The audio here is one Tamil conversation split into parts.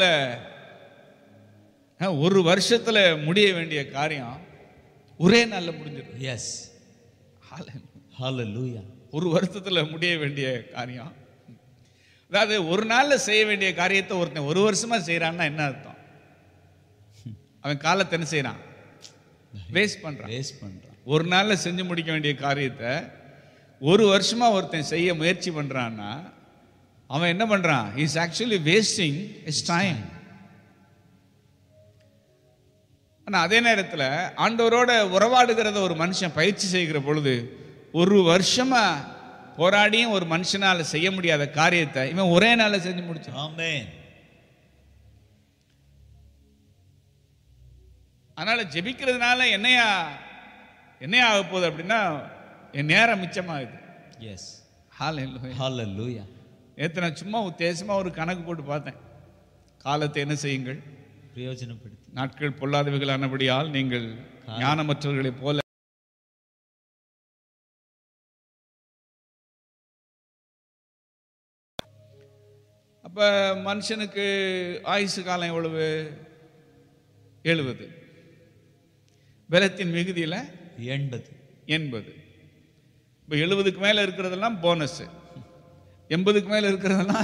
அஹ், ஒரு வருஷத்துல முடிய வேண்டிய காரியம் ஒரே நாள்ல முடிஞ்சிடும் Yes. Hallelujah. ஒரு வருஷத்துல முடிய வேண்டிய காரியம் அதாவது ஒரு நாள்ல செய்ய வேண்டிய காரியத்தை ஒருத்தன் ஒரு வருஷமா செய்யறான்னா என்ன அர்த்தம் அவன் காலத்தை என்ன செய்யறான் வேஸ்ட் பண்றான் Waste பண்றான். ஒரு நாள்ல செஞ்சு முடிக்க வேண்டிய காரியத்தை ஒரு வருஷமா ஒருத்தன் செய்ய முயற்சி பண்றான்னா அவன் என்ன பண்றான் is actually wasting is time ஆனா அதே நேரத்துல ஆண்டவரோட உறவாடுகிறத ஒரு மனுஷன் பயிற்சி செய்கிற பொழுது ஒரு வருஷமா போராடியும் ஒரு மனுஷனால செய்ய முடியாத காரியத்தை இவன் ஒரே நாள்ல செஞ்சு முடிச்சான் Amen. அதனால ஜெபிக்கிறதுனால என்னையா என்னையா ஆக போகுது அப்படின்னா என் நேரம் மிச்சமாகுது Yes. ஹalleluya Hallelujah. நேற்று நான் சும்மா உத்தேசமா ஒரு கணக்கு போட்டு பார்த்தேன் காலத்தை என்ன செய்யுங்கள் பிரயோஜனப்படுத்தி நாட்கள் பொல்லாதவைகளானபடியால் நீங்கள் ஞானமற்றவர்களைப் போல அப்ப மனுஷனுக்கு ஆயுசு காலம் எவ்வளவு எழுபது பலத்தின் மிகுதியில எண்பது எண்பது இப்போ எழுபதுக்கு மேல இருக்கிறதெல்லாம் போனஸ் எண்பதுக்கு மேல இருக்கிறதெல்லாம்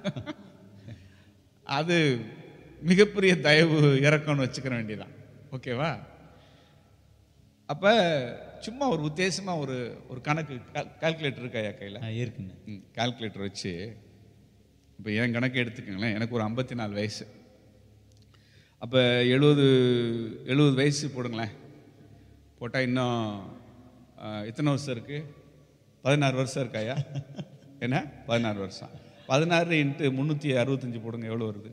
அது மிகப்பெரிய தயவு இறக்கம்னு வச்சுக்கிற வேண்டியதான் ஓகேவா அப்ப சும்மா ஒரு உத்தேசமா ஒரு ஒரு கணக்கு கால்குலேட்டர் இருக்கா ஐயா கையில ஆ, இருக்குங்க கால்குலேட்டர் வச்சு இப்போ என் கணக்கு எடுத்துக்கங்களேன் எனக்கு ஒரு ஐம்பத்தி நாலு வயசு அப்போ எழுபது எழுபது வயசு போடுங்களேன் போட்டால் இன்னும் ஆ, எத்தனை வருஷம் இருக்கு பதினாறு வருஷம் இருக்காயா என்ன பதினாறு வருஷம் பதினாறு இன்ட்டு முந்நூற்றி அறுபத்தஞ்சு போடுங்க எவ்வளோ வருது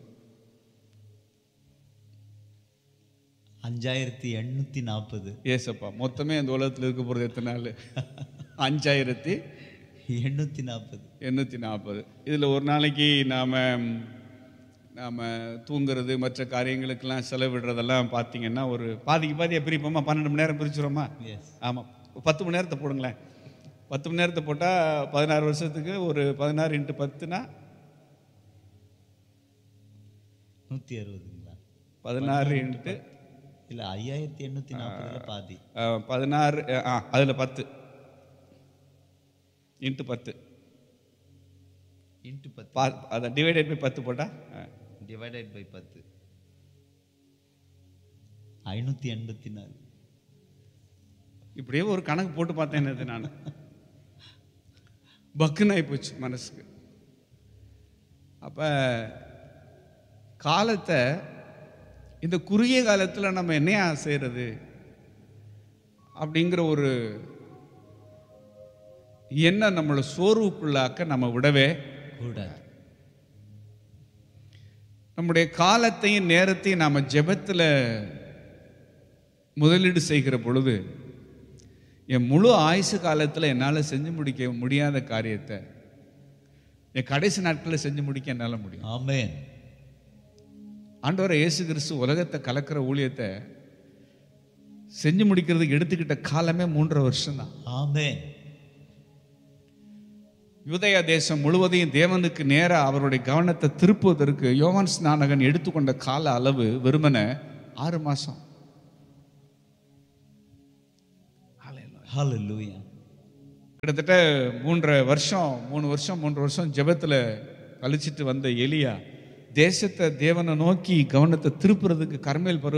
அஞ்சாயிரத்தி எண்ணூத்தி நாற்பது ஏசப்பா மொத்தமே இந்த உலகத்தில் இருக்க போகிறது எத்தனை நாள் அஞ்சாயிரத்தி எண்ணூத்தி நாற்பது எண்ணூற்றி நாற்பது இதில் ஒரு நாளைக்கு நாம் நாம் தூங்குறது மற்ற காரியங்களுக்கெல்லாம் செலவிடுறதெல்லாம் பார்த்தீங்கன்னா ஒரு பாதிக்கு பாதியாக பிரிப்போமா பன்னெண்டு மணி நேரம் பிரிச்சுருவோமா எஸ் ஆமாம் பத்து மணி நேரத்தை போடுங்களேன் பத்து மணி நேரத்தை போட்டால் பதினாறு வருஷத்துக்கு ஒரு பதினாறு இன்ட்டு பத்துனா நூத்தி அறுபதுங்களா பதினாறு இன்ட்டு இல்ல ஐயாயிரத்தி எண்ணூத்தி நாற்பதுல பாதி அஹ், பதினாறு அஹ், ஆ அதில் பத்து இன்ட்டு பத்து இன்ட்டு பத்து பா அதை டிவைடட் பை பத்து போட்டால் டிவைடட் பை பத்து ஐநூத்தி எண்பத்தி நாலு இப்படியே ஒரு கணக்கு போட்டு பார்த்தேன் என்னது நான் பக்குன்னு ஆயிப்போச்சு மனசுக்கு அப்ப காலத்தை இந்த குறுகிய காலத்துல நம்ம என்னையா செய்யறது அப்படிங்கிற ஒரு எண்ணம் நம்மளை சோர்வுக்குள்ளாக்க நம்ம விடவே கூடாது நம்முடைய காலத்தையும் நேரத்தையும் நாம ஜெபத்துல முதலீடு செய்கிற பொழுது என் முழு ஆயுசு காலத்துல என்னால செஞ்சு முடிக்க முடியாத காரியத்தை என் கடைசி நாட்களில் செஞ்சு முடிக்க என்னால முடியும் ஆமென் ஆண்டவரை இயேசு கிறிஸ்து உலகத்தை கலக்கிற ஊழியத்தை செஞ்சு முடிக்கிறதுக்கு எடுத்துக்கிட்ட காலமே மூன்றரை வருஷம் தான் ஆமென் யூதயா தேசம் முழுவதையும் தேவனுக்கு நேரா அவருடைய கவனத்தை திருப்புவதற்கு யோவான் ஸ்நானகன் எடுத்துக்கொண்ட கால அளவு வெறுமனே ஆறு மாசம் ஹalleluya கிட்டத்தட்ட மூன்றரை வருஷம் மூணு வருஷம் மூன்று வருஷம் ஜெபத்துல கழிச்சிட்டு வந்த எலியா தேசத்தை தேவனை நோக்கி கவனத்தை திருப்புறதுக்கு கர்மேல் பருவ